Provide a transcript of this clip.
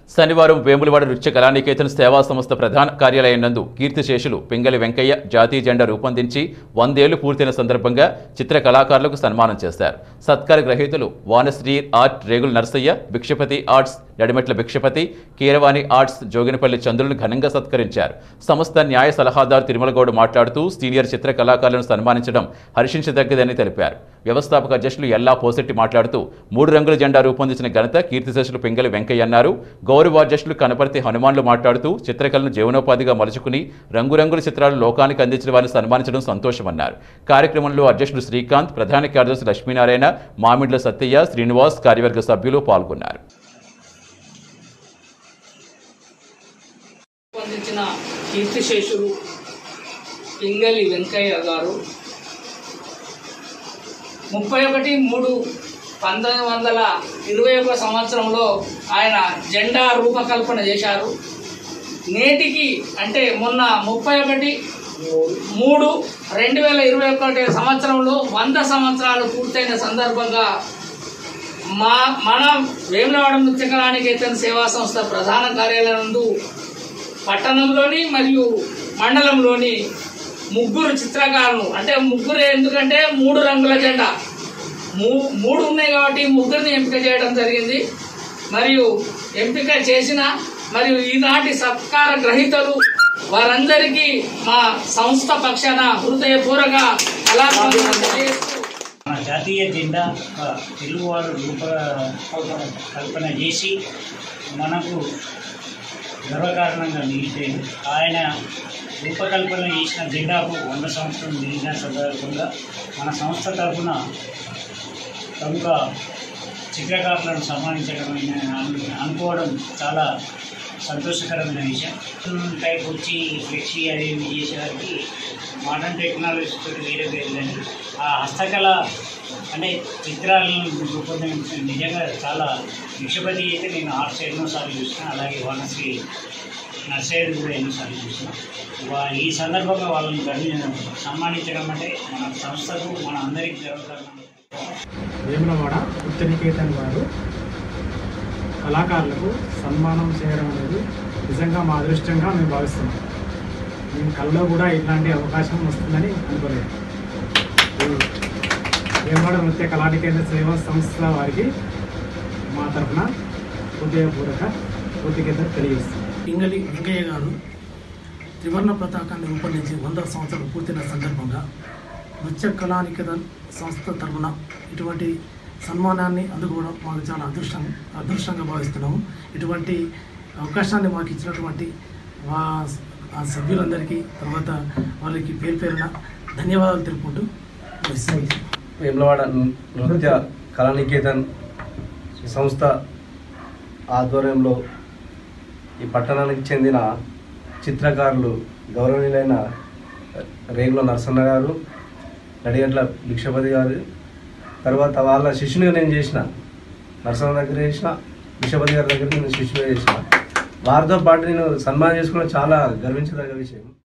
శనివారం వేములవాడ నృత్య కళానికేతన్ సేవా సంస్థ ప్రధాన కార్యాలయం నందు కీర్తిశేషులు పింగళి వెంకయ్య జాతీయ జెండా రూపొందించి వందేళ్లు పూర్తయిన సందర్భంగా చిత్ర కళాకారులకు సన్మానం చేశారు సత్కార గ్రహీతలు Vanasri art Regula Narasaiah Bhikshapathi arts Nadimetla Bhikshapathi Keeravani arts Joginapalli చంద్రులను ఘనంగా సత్కరించారు సంస్థ న్యాయ సలహాదారు తిరుమలగౌడ్ మాట్లాడుతూ సీనియర్ చిత్ర కళాకారులను సన్మానించడం హర్షించదగ్గదని తెలిపారు వ్యవస్థాపక అధ్యక్షులు ఎల్లా పోసెట్టి మాట్లాడుతూ మూడు రంగుల జెండా రూపొందించిన ఘనత కీర్తిశేషులు పింగళి వెంకయ్య అన్నారు గౌరవాధ్యక్షులు కనపర్తి హనుమాన్లు మాట్లాడుతూ చిత్రకళను జీవనోపాధిగా మలుచుకుని రంగురంగుల చిత్రాలు లోకానికి అందించిన వారిని సన్మానించడం సంతోషమన్నారు కార్యక్రమంలో అధ్యక్షుడు శ్రీకాంత్ ప్రధాన కార్యదర్శి లక్ష్మీనారాయణ మామిండ్ల సత్తయ్య శ్రీనివాస్ కార్యవర్గ సభ్యులు పాల్గొన్నారు పొందించిన కీర్తిశేషులు పింగళి వెంకయ్య గారు ముప్పై ఒకటి మూడు పంతొమ్మిది వందల ఇరవై ఒక సంవత్సరంలో ఆయన జెండా రూపకల్పన చేశారు నేటికి అంటే మొన్న ముప్పై ఒకటి మూడు రెండు వేల ఇరవై ఒకటి సంవత్సరంలో వంద సంవత్సరాలు పూర్తయిన సందర్భంగా మా మన వేములవాడ నృత్యకళానికేతన్ సేవా సంస్థ ప్రధాన కార్యాలయం నందు పట్టణంలోని మరియు మండలంలోని ముగ్గురు చిత్రకారులు అంటే ముగ్గురు ఎందుకంటే మూడు రంగుల జెండా మూ మూడు ఉన్నాయి కాబట్టి ముగ్గురిని ఎంపిక చేయడం జరిగింది మరియు ఎంపిక చేసిన మరియు ఈనాటి సత్కార గ్రహీతలు వారందరికీ మా సంస్థ పక్షాన హృదయపూర్వక కళాకారులను తెలియజేస్తూ మన జాతీయ జెండా ఒక తెలుగువారు రూప కల్పన చేసి మనకు గర్వకారణంగా నిలిచేది ఆయన రూపకల్పన చేసిన జెండాకు వంద సంవత్సరం నిలిచిన సందర్భంగా మన సంస్థ తరఫున ప్రముఖ చిత్రకారులను సన్మానించడం అను- అనుకోవడం చాలా సంతోషకరమైన విషయం టైప్ వచ్చి ఫ్లెక్సీ అది ఇది చేసేవారికి మోడర్న్ టెక్నాలజీ తోటి వేరే వేరు కానీ ఆ హస్తకళ అంటే చిత్రాలను రూపొందించడం నిజంగా చాలా విక్షపతి అయితే నేను ఆర్ట్స్ ఎన్నోసార్లు చూసిన అలాగే వానశ్రీ నర్సరీ కూడా ఎన్నోసార్లు చూసిన వా- ఈ సందర్భంగా వాళ్ళని గర్వి సన్మానించడం అంటే మన సంస్థకు మన అందరికీ గర్వకారణం వేములవాడ నృత్యనికేతన్ వారు కళాకారులకు సన్మానం చేయడం అనేది నిజంగా మా అదృష్టంగా మేము భావిస్తున్నాం మేము కళలో కూడా ఇట్లాంటి అవకాశం వస్తుందని అనుకోలేదు ఈ వేములవాడ నృత్య కళానికేంద్ర సేవా సంస్థ వారికి మా తరఫున హృదయపూర్వక కృతజ్ఞత తెలియజేస్తున్నాం పింగళి వెంకయ్య గారు త్రివర్ణ పతాకాన్ని రూపొందించి వంద సంవత్సరాలు పూర్తయిన సందర్భంగా నృత్య కళానికేతన్ సంస్థ తరఫున ఇటువంటి సన్మానాన్ని అందుకోవడం మాకు చాలా అదృష్టం అదృష్టంగా భావిస్తున్నాము ఇటువంటి అవకాశాన్ని మాకు ఇచ్చినటువంటి వా ఆ సభ్యులందరికీ తర్వాత వాళ్ళకి పేరు పేరున ధన్యవాదాలు తెలుపుకుంటూ ముగిస్తున్నాను. వేములవాడ నృత్య కళానికేతన్ సంస్థ ఆధ్వర్యంలో ఈ పట్టణానికి చెందిన చిత్రకారులు గౌరవనీయులైన రేగుల నరసన్న గారు నడిగట్ల భిక్షపతి గారు తర్వాత వాళ్ళ శిష్యునిగా నేను చేసిన నరసన్న దగ్గర చేసిన భిక్షపతి గారి దగ్గర నేను శిష్యుగా చేసిన వారితో పాటు నేను సన్మానం చేసుకోవడం చాలా గర్వించదగ్గ విషయం